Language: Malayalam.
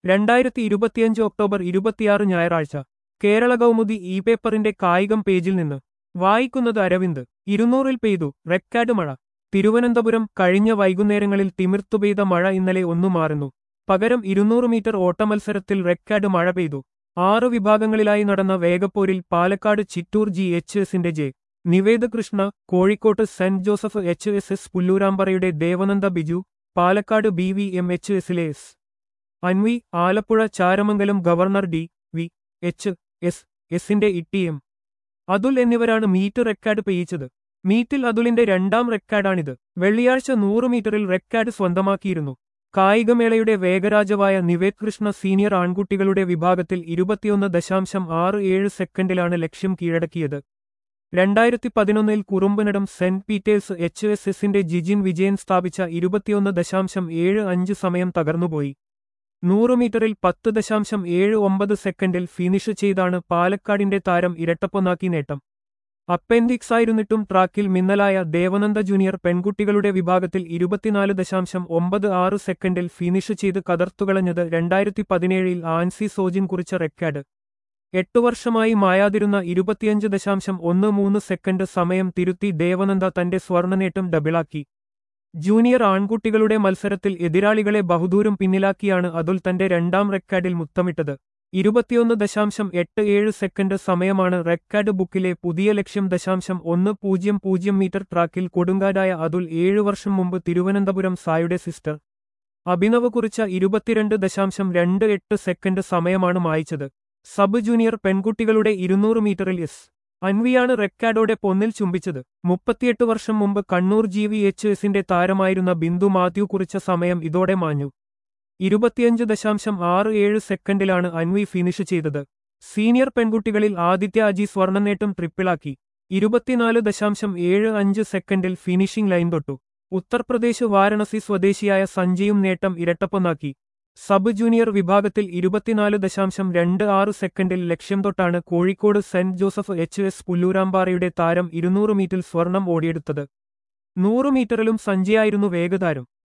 രണ്ടായിരത്തി ഇരുപത്തിയഞ്ച് ഒക്ടോബർ ഇരുപത്തിയാറ് ഞായറാഴ്ച കേരള കൗമുദി ഇ പേപ്പറിന്റെ കായികം പേജിൽ നിന്ന് വായിക്കുന്നത് അരവിന്ദ് ഇരുന്നൂറിൽ പെയ്തു റെക്കാർഡ് മഴ തിരുവനന്തപുരം കഴിഞ്ഞ വൈകുന്നേരങ്ങളിൽ തിമിർത്തു പെയ്ത മഴ ഇന്നലെ ഒന്നു മാറുന്നു പകരം ഇരുന്നൂറ് മീറ്റർ ഓട്ടമത്സരത്തിൽ റെക്കാർഡ് മഴ പെയ്തു ആറ് വിഭാഗങ്ങളിലായി നടന്ന വേഗപ്പോരിൽ പാലക്കാട് ചിറ്റൂർ ജി എച്ച് എസിന്റെ ജെ നിവേദ് കൃഷ്ണ കോഴിക്കോട്ട് saint Joseph H S S പുല്ലൂരാമ്പറയുടെ Devananda Biju Palakkad B V M H എസിലെ S Anvi Alappuzha Charamangalam governor D V H S എസിന്റെ ഇ എം അതുൽ എന്നിവരാണ് മീറ്റ് റെക്കാർഡ് പെയ്യിച്ചത് മീറ്റിൽ അതുലിന്റെ രണ്ടാം റെക്കാർഡാണിത് വെള്ളിയാഴ്ച നൂറ് മീറ്ററിൽ റെക്കാർഡ് സ്വന്തമാക്കിയിരുന്നു കായികമേളയുടെ വേഗരാജവായ നിവേദ് കൃഷ്ണ സീനിയർ ആൺകുട്ടികളുടെ വിഭാഗത്തിൽ ഇരുപത്തിയൊന്ന് ദശാംശം ആറ് ഏഴ് സെക്കൻഡിലാണ് ലക്ഷ്യം കീഴടക്കിയത് രണ്ടായിരത്തി പതിനൊന്നിൽ Kurumbanadam saint Peter's H S എസിന്റെ ജിജിൻ വിജയൻ സ്ഥാപിച്ച ഇരുപത്തിയൊന്ന് ദശാംശം ഏഴ് അഞ്ച് സമയം തകർന്നുപോയി നൂറ് മീറ്ററിൽ പത്ത് ദശാംശം ഏഴ് ഒമ്പത് സെക്കൻഡിൽ ഫിനിഷ് ചെയ്താണ് പാലക്കാടിന്റെ താരം ഇരട്ടപ്പൊന്നാക്കി നേട്ടം അപ്പെൻഡിക്സ് ആയിരുന്നിട്ടും ട്രാക്കിൽ മിന്നലായ ദേവനന്ദ ജൂനിയർ പെൺകുട്ടികളുടെ വിഭാഗത്തിൽ ഇരുപത്തിനാല് ദശാംശം ഒമ്പത് ആറ് സെക്കൻഡിൽ ഫിനിഷ് ചെയ്ത് കതർത്തുകളഞ്ഞത് രണ്ടായിരത്തി പതിനേഴിൽ ആൻസി സോജിൻ കുറിച്ച റെക്കാർഡ് എട്ടു വർഷമായി മായാതിരുന്ന ഇരുപത്തിയഞ്ച് ദശാംശം ഒന്ന് മൂന്ന് സെക്കൻഡ് സമയം തിരുത്തി ദേവനന്ദ തന്റെ സ്വർണ്ണനേട്ടം ഡബിളാക്കി ജൂനിയർ ആൺകുട്ടികളുടെ മത്സരത്തിൽ എതിരാളികളെ ബഹുദൂരം പിന്നിലാക്കിയാണ് അതുൽ തന്റെ രണ്ടാം റെക്കാർഡിൽ മുത്തമിട്ടത് ഇരുപത്തിയൊന്ന് ദശാംശം എട്ട് ഏഴ് സെക്കൻഡ് സമയമാണ് റെക്കാർഡ് ബുക്കിലെ പുതിയ ലക്ഷ്യം ദശാംശം ഒന്ന് പൂജ്യം പൂജ്യം മീറ്റർ ട്രാക്കിൽ കൊടുങ്കാടായ അതുൽ ഏഴു വർഷം മുമ്പ് തിരുവനന്തപുരം സായുടെ സിസ്റ്റർ അഭിനവ് കുറിച്ച ഇരുപത്തിരണ്ട് ദശാംശം രണ്ട് എട്ട് സെക്കൻഡ് സമയമാണ് മായിച്ചത് സബ് ജൂനിയർ പെൺകുട്ടികളുടെ ഇരുന്നൂറ് മീറ്ററിൽ എസ് അൻവിയാണ് റെക്കാർഡോടെ പൊന്നിൽ ചുംബിച്ചത് മുപ്പത്തിയെട്ട് വർഷം മുമ്പ് കണ്ണൂർ ജി വി എച്ച് എസിന്റെ താരമായിരുന്ന ബിന്ദു മാത്യു കുറിച്ച സമയം ഇതോടെ മാഞ്ഞു ഇരുപത്തിയഞ്ച് ദശാംശം ആറ് ഏഴ് സെക്കൻഡിലാണ് അൻവി ഫിനിഷ് ചെയ്തത് സീനിയർ പെൺകുട്ടികളിൽ ആദിത്യ അജി സ്വർണ്ണനേട്ടം ട്രിപ്പിളാക്കി ഇരുപത്തിനാല് ദശാംശം ഏഴ് അഞ്ച് സെക്കൻഡിൽ ഫിനിഷിംഗ് ലൈൻ തൊട്ടു ഉത്തർപ്രദേശ് വാരണസി സ്വദേശിയായ സഞ്ജയും നേട്ടം ഇരട്ടപ്പൊന്നാക്കി സബ് ജൂനിയർ വിഭാഗത്തിൽ ഇരുപത്തിനാല് ദശാംശം രണ്ട് ആറ് സെക്കൻഡിൽ ലക്ഷ്യം തൊട്ടാണ് Kozhikode saint Joseph H S പുല്ലൂരാമ്പാറയുടെ താരം ഇരുന്നൂറ് മീറ്ററിൽ സ്വർണം ഓടിയെടുത്തത് നൂറ് മീറ്ററിലും സഞ്ജയായിരുന്നു വേഗതാരം